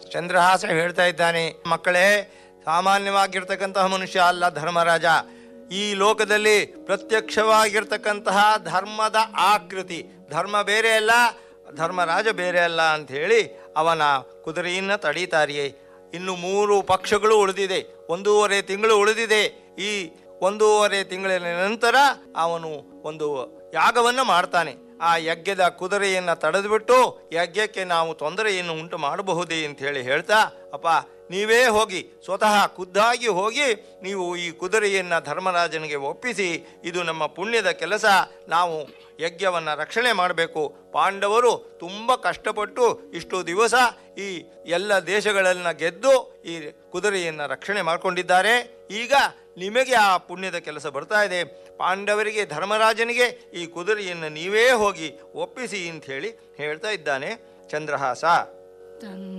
ಚಂದ್ರಹಾಸ ಹೇಳ್ತಾ ಇದ್ದಾನೆ ಮಕ್ಕಳೇ ಸಾಮಾನ್ಯವಾಗಿರ್ತಕ್ಕಂತಹ ಮನುಷ್ಯ ಅಲ್ಲ ಧರ್ಮರಾಜ ಈ ಲೋಕದಲ್ಲಿ ಪ್ರತ್ಯಕ್ಷವಾಗಿರ್ತಕ್ಕಂತಹ ಧರ್ಮದ ಆಕೃತಿ ಧರ್ಮ ಬೇರೆ ಅಲ್ಲ ಧರ್ಮರಾಜ ಬೇರೆ ಅಲ್ಲ ಅಂತ ಹೇಳಿ ಅವನ ಕುದುರೆಯನ್ನು ತಡೀತಾರಿಯೇ ಇನ್ನು ಮೂರು ಪಕ್ಷಗಳು ಉಳಿದಿದೆ ಒಂದೂವರೆ ತಿಂಗಳು ಉಳಿದಿದೆ ಈ ಒಂದೂವರೆ ತಿಂಗಳಿನ ನಂತರ ಅವನು ಒಂದು ಯಾಗವನ್ನು ಮಾಡ್ತಾನೆ ಆ ಯಜ್ಞದ ಕುದುರೆಯನ್ನು ತಡೆದುಬಿಟ್ಟು ಯಜ್ಞಕ್ಕೆ ನಾವು ತೊಂದರೆಯನ್ನು ಉಂಟು ಮಾಡಬಹುದೇ ಅಂತ ಹೇಳಿ ಹೇಳ್ತಾ ಅಪ್ಪ ನೀವೇ ಹೋಗಿ ಸ್ವತಃ ಖುದ್ದಾಗಿ ಹೋಗಿ ನೀವು ಈ ಕುದುರೆಯನ್ನು ಧರ್ಮರಾಜನಿಗೆ ಒಪ್ಪಿಸಿ ಇದು ನಮ್ಮ ಪುಣ್ಯದ ಕೆಲಸ ನಾವು ಯಜ್ಞವನ್ನು ರಕ್ಷಣೆ ಮಾಡಬೇಕು ಪಾಂಡವರು ತುಂಬ ಕಷ್ಟಪಟ್ಟು ಇಷ್ಟು ದಿವಸ ಈ ಎಲ್ಲ ದೇಶಗಳನ್ನು ಗೆದ್ದು ಈ ಕುದುರೆಯನ್ನು ರಕ್ಷಣೆ ಮಾಡಿಕೊಂಡಿದ್ದಾರೆ ಈಗ ನಿಮಗೆ ಆ ಪುಣ್ಯದ ಕೆಲಸ ಬರ್ತಾ ಇದೆ ಪಾಂಡವರಿಗೆ ಧರ್ಮರಾಜನಿಗೆ ಈ ಕುದುರೆಯನ್ನು ನೀವೇ ಹೋಗಿ ಒಪ್ಪಿಸಿ ಅಂತ ಹೇಳಿ ಹೇಳ್ತಾ ಇದ್ದಾನೆ ಚಂದ್ರಹಾಸ ತನ್